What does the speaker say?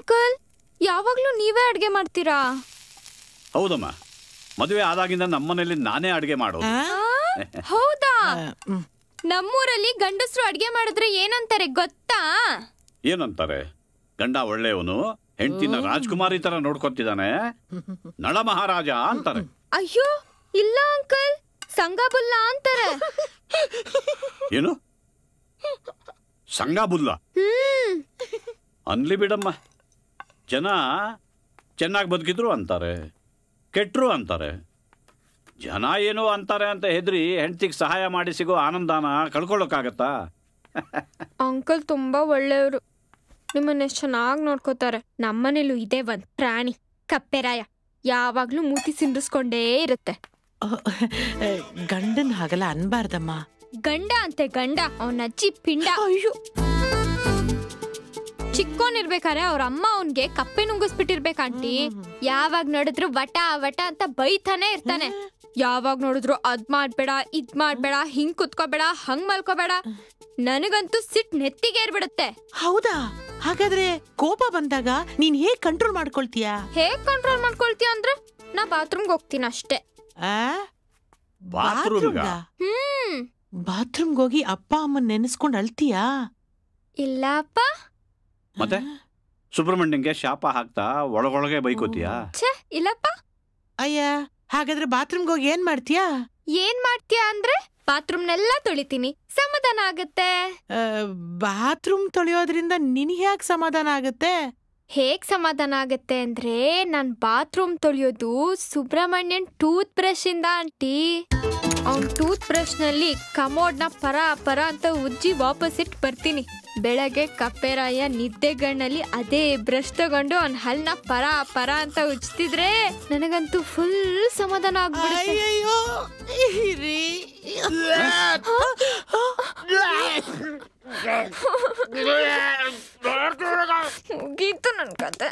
Uncle ಯಾವಾಗ್ಲೂ ನೀವೇ ಅಡ್ಗೆ ಮಾಡ್ತೀರಾ ಹೌದಮ್ಮ ಮದುವೆ ಆದಾಗಿಂದ ನಮ್ಮನೇಲಿ ನಾನೇ ಅಡುಗೆ ಮಾಡೋದು ಹೌದಾ ನಮ್ಮೂರಲ್ಲಿ ಗಂಡಸರು ಅಡ್ಗೆ ಮಾಡಿದ್ರೆ ಏನಂತಾರೆ ಗೊತ್ತಾ ಏನಂತಾರೆ ಗಂಡ ಒಳ್ಳೆಯವನು ಹೆಂಡತಿನ ರಾಜ್ಕುಮಾರಿ ತರ ನೋಡ್ಕೊತಿದ್ದಾನೆ ನಳ ಮಹಾರಾಜ ಅಂತಾರೆ ಅಯ್ಯೋ ಇಲ್ಲ ಅಂಕಲ್ ಸಂಗಬುಲ್ಲ ಅಂತಾರೆ ಏನು ಸಂಗಾಬುಲ್ಲ ಹ್ಮ್ ಅನ್ಲಿ ಬಿಡಮ್ಮ ಜನ ಚೆನ್ನಾಗಿ ಬದುಕಿದ್ರು ಅಂತಾರೆ ಕೆಟ್ಟರು ಅಂತಾರೆ ಜನ ಏನೋ ಅಂತಾರೆ ಅಂತ ಹೆದ್ರಿ ಹೆಂಡ್ತಿಗೆ ಸಹಾಯ ಮಾಡಿ ಸಿಗೋ ಆನಂದನ ಕಳ್ಕೊಳ್ಳೋಕ್ಕಾಗತ್ತಾ ಅಂಕಲ್ ತುಂಬಾ ಒಳ್ಳೆಯವರು ನಿಮ್ಮನ್ನ ಎಷ್ಟು ಚೆನ್ನಾಗಿ ನೋಡ್ಕೋತಾರೆ ನಮ್ಮನೇಲೂ ಇದೆ ಒಂದ್ ಪ್ರಾಣಿ ಕಪ್ಪೆರಾಯ ಯಾವಾಗ್ಲೂ ಮೂತಿ ಸಿಂಡಿಸ್ಕೊಂಡೇ ಇರುತ್ತೆ ಗಂಡನ್ ಹಾಗಲ್ಲ ಅನ್ಬಾರ್ದಮ್ಮ ಗಂಡ ಅಂತೆ ಗಂಡ ಅವನ ಅಜ್ಜಿ ಪಿಂಡ ಅಯ್ಯೋ ಚಿಕ್ಕೋನಿರ್ಬೇಕಾರೆ ಅವ್ರ ಅಮ್ಮ ಅವನ್ಗೆ ಕಪ್ಪೆ ನುಂಗಿಸ್ಬಿಟ್ಟಿರ್ಬೇಕು ಆಂಟಿ ಯಾವಾಗ ನೋಡಿದ್ರು ವಟ ವಟ ಅಂತ ಬೈತಾನೆ ಇರ್ತಾನೆ ಯಾವಾಗ ನೋಡಿದ್ರು ಅದ್ ಮಾಡ್ಬೇಡ ಇದ್ ಮಾಡ್ಬೇಡ ಹಿಂಗ್ ಕುತ್ಕೋಬೇಡ ಹಂಗ್ ಮಲ್ಕೋಬೇಡ ನನಗಂತೂ ಸಿಟ್ ನೆತ್ತಿಗೆ ಏರ್ಬಿಡುತ್ತೆ ಹೌದಾ ಹಾಗಾದ್ರೆ ಕೋಪ ಬಂದಾಗ ನೀನ್ ಹೇಗ್ ಕಂಟ್ರೋಲ್ ಮಾಡ್ಕೊಳ್ತೀಯ ಹೇಗ್ ಕಂಟ್ರೋಲ್ ಮಾಡ್ಕೊಳ್ತೀಯ ಅಂದ್ರೆ ನಾ ಬಾತ್ರೂಮ್ಗೆ ಹೋಗ್ತೀನಿ ಅಷ್ಟೇ ಆ? ಬಾತ್ರೂಮ್ಗ? ಬಾತ್ರೂಮ್ಗಾ? ಹ್ಮ್ ಬಾತ್ರೂಮ್ಗ್ ಹೋಗಿ ಅಪ್ಪ ಅಮ್ಮನ್ ನೆನೆಸ್ಕೊಂಡ್ ಅಳ್ತೀಯಾ ಇಲ್ಲ ಅಪ್ಪ ಮತ್ತೆ ಸುಬ್ರಹ್ಮಣ್ಯಂಗೆ ಶಾಪ ಹಾಕ್ತಾ ಒಳಗೊಳಗೆ ಬೈಕೋತೀಯಾ ಛೇ ಇಲ್ಲಪ್ಪ ಅಯ್ಯ ಹಾಗಾದ್ರೆ ಬಾತ್ರೂಮ್ಗ್ ಹೋಗಿ ಏನ್ ಮಾಡ್ತೀಯಾ ಏನ್ ಮಾಡ್ತೀಯ ಅಂದ್ರೆ ಬಾತ್ರೂಮ್ನೆಲ್ಲ ತೊಳಿತೀನಿ ಸಮಾಧಾನ ಆಗತ್ತೆ ಆ, ಬಾತ್ರೂಮ್ ತೊಳೆಯೋದ್ರಿಂದ ನಿನ್ ಯಾಕೆ ಸಮಾಧಾನ ಆಗುತ್ತೆ ಹೇಗ್ ಸಮಾಧಾನ ಆಗತ್ತೆ ಅಂದ್ರೆ ನಾನ್ ಬಾತ್ರೂಮ್ ತೊಳೆಯೋದು ಸುಬ್ರಹ್ಮಣ್ಯನ್ ಟೂತ್ ಬ್ರಷ್ ಇಂದ ಆಂಟಿ ಅವ್ನ್ ಟೂತ್ ಬ್ರಷ್ ನಲ್ಲಿ ಕಮೋಡ್ನ ಪರ ಪರ ಅಂತ ಉಜ್ಜಿ ವಾಪಸ್ ಇಟ್ಟು ಬರ್ತೀನಿ ಬೆಳಗ್ಗೆ ಕಪ್ಪೆರಾಯ ನಿದ್ದೆಗಣ್ಣಲ್ಲಿ ಅದೇ ಬ್ರಷ್ ತಗೊಂಡು ಅವ್ನ ಹಲ್ನ ಪರ ಪರ ಅಂತ ಉಜ್ತಿದ್ರೆ ನನಗಂತೂ ಫುಲ್ ಸಮಾಧಾನ ಆಗ್ಬಿಡುತ್ತೆ ಅಯ್ಯಯ್ಯೋ ಇರಿ. ಮುಗೀತು ನನ್ ಕತೆ